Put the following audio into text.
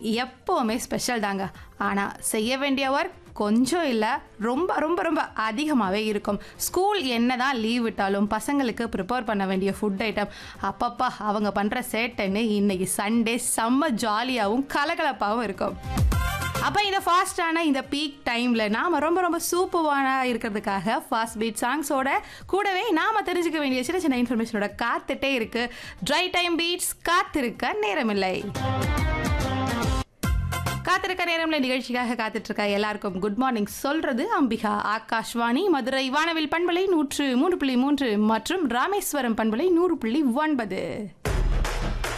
எப்போவுமே ஸ்பெஷல் தாங்க ஆனால் செய்ய வேண்டிய ஒர்க் கொஞ்சம் இல்லை ரொம்ப ரொம்ப ரொம்ப அதிகமாகவே இருக்கும் ஸ்கூல் என்ன தான் லீவ் விட்டாலும் பசங்களுக்கு ப்ரிப்பேர் பண்ண வேண்டிய ஃபுட் ஐட்டம் அப்பப்பா அவங்க பண்ணுற சேட்டைன்னு இன்னைக்கு சண்டே செம்ம ஜாலியாகவும் கலகலப்பாகவும் இருக்கும் அப்போ இந்த ஃபாஸ்டான இந்த பீக் டைமில் நாம் ரொம்ப ரொம்ப சூப்பரான இருக்கிறதுக்காக ஃபாஸ்ட் பீட் சாங்ஸோட கூடவே நாம் தெரிஞ்சுக்க வேண்டிய சின்ன சின்ன இன்ஃபர்மேஷனோட காத்துட்டே இருக்கு ட்ரை டைம் பீட்ஸ் காத்திருக்க நேரமில்லை காத்திருக்க நேரம்ல நிகழ்ச்சிக்காக காத்துட்டு இருக்க எல்லாருக்கும் குட் மார்னிங் சொல்றது அம்பிகா ஆகாஷ்வாணி மதுரை வானவில் பண்பலை நூற்று மூன்று புள்ளி மூன்று மற்றும் ராமேஸ்வரம் பண்பலை நூறு புள்ளி ஒன்பது